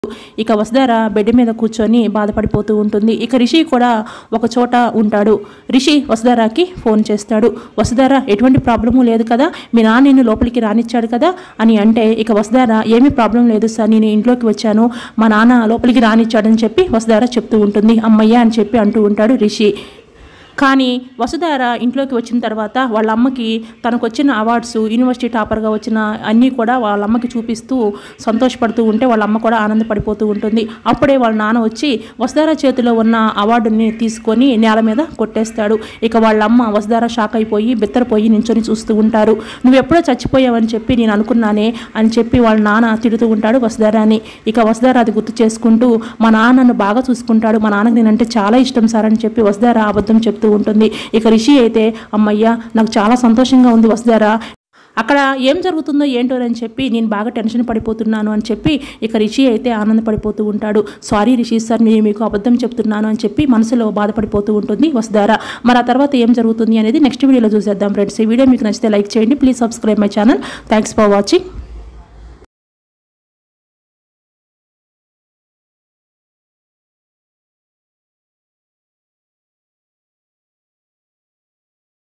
ఇక వసుధార బెడ్ మీద కూర్చొని బాధపడిపోతూ ఉంటుంది ఇక రిషి కూడా ఒక చోట ఉంటాడు రిషి వసుధారాకి ఫోన్ చేస్తాడు వసుధార ఎటువంటి ప్రాబ్లము లేదు కదా మీ నాన్న నిన్ను లోపలికి రానిచ్చాడు కదా అని అంటే ఇక వసుధార ఏమీ ప్రాబ్లం లేదు సార్ నేను ఇంట్లోకి వచ్చాను మా నాన్న లోపలికి రానిచ్చాడని చెప్పి వసుధార చెప్తూ ఉంటుంది అమ్మయ్య అని చెప్పి అంటూ ఉంటాడు రిషి కానీ వసుధార ఇంట్లోకి వచ్చిన తర్వాత వాళ్ళ అమ్మకి తనకు వచ్చిన అవార్డ్స్ యూనివర్సిటీ టాపర్గా వచ్చిన అన్నీ కూడా వాళ్ళ అమ్మకి చూపిస్తూ సంతోషపడుతూ ఉంటే వాళ్ళ అమ్మ కూడా ఆనందపడిపోతూ ఉంటుంది అప్పుడే వాళ్ళ నాన్న వచ్చి వసుధార చేతిలో ఉన్న అవార్డుని తీసుకొని నేల మీద కొట్టేస్తాడు ఇక వాళ్ళ అమ్మ వసుధార షాక్ అయిపోయి బిత్తరపోయి నించొని చూస్తూ ఉంటారు నువ్వు ఎప్పుడో చచ్చిపోయావని చెప్పి నేను అనుకున్నానే అని చెప్పి వాళ్ళ నాన్న తిడుతూ ఉంటాడు వసుధారాని ఇక వసుధార అది గుర్తు చేసుకుంటూ మా నాన్న నన్ను బాగా చూసుకుంటాడు మా నాన్నకి నేనంటే చాలా ఇష్టం సార్ అని చెప్పి వసుధార అబద్ధం చెప్తూ ఉంటుంది ఇక రిషి అయితే అమ్మయ్య నాకు చాలా సంతోషంగా ఉంది వసుధార అక్కడ ఏం జరుగుతుందో ఏంటో అని చెప్పి నేను బాగా టెన్షన్ పడిపోతున్నాను అని చెప్పి ఇక రిషి అయితే ఆనందపడిపోతూ ఉంటాడు సారీ రిషి సార్ నేను మీకు అబద్ధం చెప్తున్నాను అని చెప్పి మనసులో బాధపడిపోతూ ఉంటుంది వసుధార మరి ఆ తర్వాత ఏం జరుగుతుంది అనేది నెక్స్ట్ వీడియోలో చూసేద్దాం ఫ్రెండ్స్ ఈ వీడియో మీకు నచ్చితే లైక్ చేయండి please subscribe my channel thanks for watching